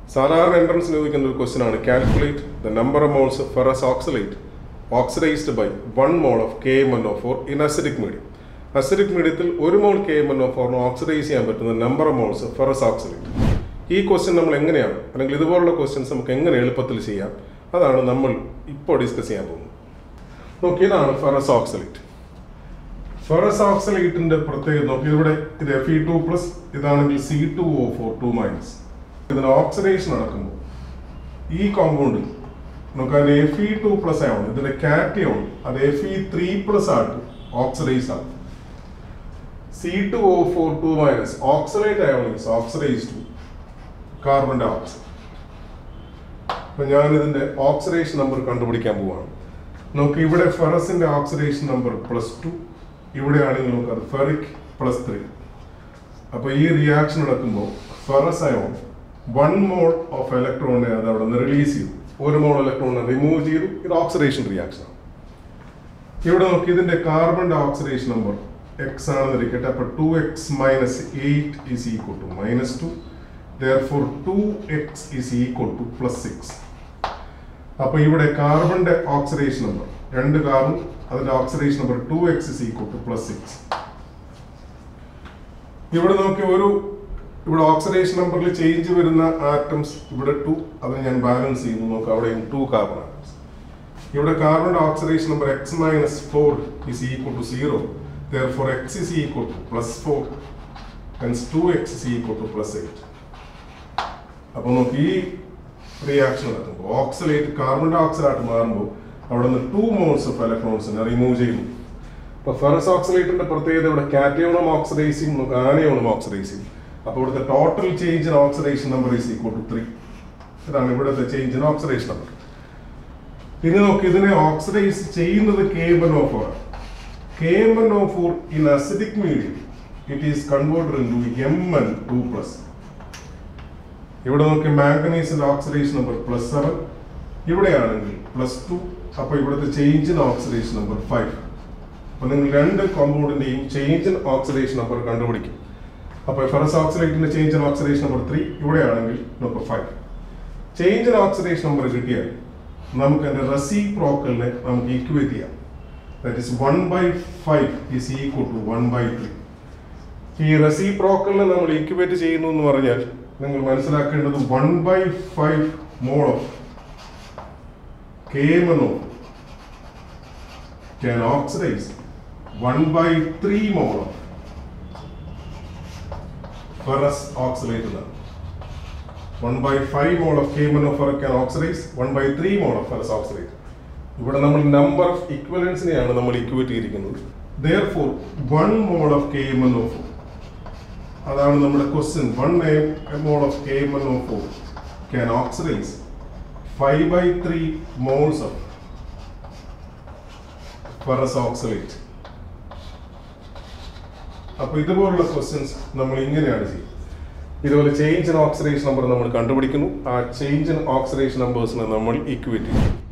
സാധാരണ എൻട്രൻസിന് ചോദിക്കുന്ന ഒരു ക്വസ്റ്റ്യൻ ആണ് calculate the number of moles ferrous oxalate oxidised by one mole of K M N O four in acidic medium acidic മീഡിയത്തിൽ ഒരു mole K M N O ഫോറിന് oxidise ചെയ്യാൻ പറ്റുന്ന number of moles ferrous oxalate ഈ question നമ്മൾ എങ്ങനെയാണ് അല്ലെങ്കിൽ ഇതുപോലുള്ള ക്വസ്റ്റ്യൻസ് നമുക്ക് എങ്ങനെ എളുപ്പത്തിൽ ചെയ്യാം അതാണ് നമ്മൾ ഇപ്പോൾ ഡിസ്കസ് ചെയ്യാൻ പോകുന്നത് നോക്കി ഇതാണ് ഫെറസ് ഓക്സലേറ്റ് ഫെറസ് ഓക്സലേറ്റിന്റെ പ്രത്യേകത നോക്കി ഇവിടെ ഇത് എഫ് ഇ ടു പ്ലസ് ഇതാണെങ്കിൽ C two O four two minus ഇതിന് ഓക്സിഡേഷൻ നടക്കുമ്പോൾ ഈ കോമ്പൗണ്ടിൽ നമുക്ക് അതിന് എഫ് ഇ ടു പ്ലസ് ആണ് ഇതിന്റെ കാറ്റിയോൺ അത് എഫ് ഇ ത്രീ പ്ലസ് ആയിട്ട് ഓക്സിഡൈസ് ആണ് C two O four two minus oxalate ion is oxidise to carbon dioxide അപ്പൊ ഞാൻ ഇതിന്റെ ഓക്സിഡേഷൻ നമ്പർ കണ്ടുപിടിക്കാൻ പോവാണ് നമുക്ക് ഇവിടെ ഫെറസിന്റെ ഓക്സിഡേഷൻ നമ്പർ പ്ലസ് ടു ഇവിടെയാണെങ്കിൽ നമുക്ക് അത് ഫെറിക് പ്ലസ് ത്രീ അപ്പൊ ഈ റിയാക്ഷൻ നടക്കുമ്പോൾ ferrous ion one mole of ഇലക്ട്രോണിനെ അത് അവിടെ നിന്ന് റിലീസ് ചെയ്തു ഒരു മോൾ ഇലക്ട്രോണിനെ റിമൂവ് ചെയ്തു ഇത് ഓക്സിഡേഷൻ റിയാക്ഷൻ ആണ് ഇവിടെ നോക്കി ഇതിന്റെ കാർബൺ ഡൈ ഓക്സിഡേഷൻ നമ്പർ എക്സ് ആണെന്ന് ഇരിക്കട്ടെ അപ്പൊ two X minus eight is equal to minus two therefore two X is equal to plus six അപ്പൊ ഇവിടെ കാർബണിന്റെ ഓക്സിഡേഷൻ നമ്പർ രണ്ട് കാർബൺ അതിന്റെ oxidation number two X is equal to plus six ഇവിടെ നോക്കി ഒരു ഇവിടെ ഓക്സിഡേഷൻ നമ്പറിൽ ചേഞ്ച് വരുന്ന ആറ്റംസ് ഇവിടെ ടു അത് ഞാൻ ബാലൻസ് ചെയ്യുന്നു നോക്കാം അവിടെ ടു കാർബൺ ആറ്റംസ് ഇവിടെ carbon oxidation number X minus four is equal to zero four X is equal to plus four hence two X is equal to plus eight അപ്പൊ നോക്കി ഈ റിയാക്ഷൻ നടക്കുമ്പോൾ ഓക്സിലേറ്റ് കാർബൺ ഡൈ ഓക്സൈഡ് ആയിട്ട് മാറുമ്പോൾ അവിടെ നിന്ന് two moles of ഇലക്ട്രോൺസിനെ remove ചെയ്യുന്നു അപ്പൊ ഫെറസ് ഓക്സിലേറ്റിന്റെ പ്രത്യേകത ഇവിടെ കാറ്റയോണും ഓക്സിഡൈസിങ് നമുക്ക് ആനയോണും ഓക്സിഡൈസിങ് അപ്പൊ ഇവിടുത്തെ total change in oxidation number is equal to three ഇതാണ് ഇവിടുത്തെ ചേഞ്ച് ഇൻ ഓക്സിഡേഷൻ നമ്പർ ഇനി നോക്കി ഇതിനെ ഓക്സിഡൈസ് ചെയ്യുന്നത് K M N O four K M N O four in acidic medium it is converted into M N two plus ഇവിടെ നോക്കി മാംഗനീസിന്റെ oxidation number plus seven ഇവിടെയാണെങ്കിൽ plus two അപ്പൊ ഇവിടുത്തെ change in oxidation number five അപ്പൊ നിങ്ങൾ രണ്ട് കോമ്പൗണ്ടിന്റെയും ചേഞ്ച് ഇൻ ഓക്സിഡേഷൻ നമ്പർ കണ്ടുപിടിക്കും അപ്പൊ ഫെറസ് ഓക്സിഡേറ്റിന്റെ change in oxidation number three ഇവിടെയാണെങ്കിൽ number five change in oxidation number കിട്ടിയാൽ നമുക്ക് അതിന്റെ റെസിപ്രോക്കലിനെ നമുക്ക് ഈക്വേറ്റ് ചെയ്യാം that is one by five is equal to one by three ഈ റെസിപ്രോക്കലിനെ നമ്മൾ ഈക്വേറ്റ് ചെയ്യുന്നു എന്ന് പറഞ്ഞാൽ നിങ്ങൾ മനസ്സിലാക്കേണ്ടത് one by five mole of കേമനോ can oxidize 1 by 3 mole of ferrous oxalate എന്നാണ് 1 by 5 mole of KMnO4 can oxidize 1 by 3 mole of ferrous oxalate ഇവിടെ നമ്മൾ നമ്പർ ഓഫ് ഇക്വലൻസിനെയാണ് നമ്മൾ ഇക്വേറ്റ് ചെയ്തിരിക്കുന്നത് therefore one mole of K M N O four അതാണ് നമ്മുടെ question one mole of K M N O four can oxidise five by three moles of ferrous oxalate അപ്പൊ ഇതുപോലുള്ള questions നമ്മൾ ഇങ്ങനെയാണ് ചെയ്യുന്നത് ഇതുപോലെ ചേഞ്ച് ഇൻ ഓക്സിഡേഷൻ നമ്പർ നമ്മൾ കണ്ടുപിടിക്കുന്നു ആ ചേഞ്ച് ഇൻ ഓക്സിഡേഷൻ നമ്പേഴ്സിനെ നമ്മൾ ഇക്വേറ്റ് ചെയ്യും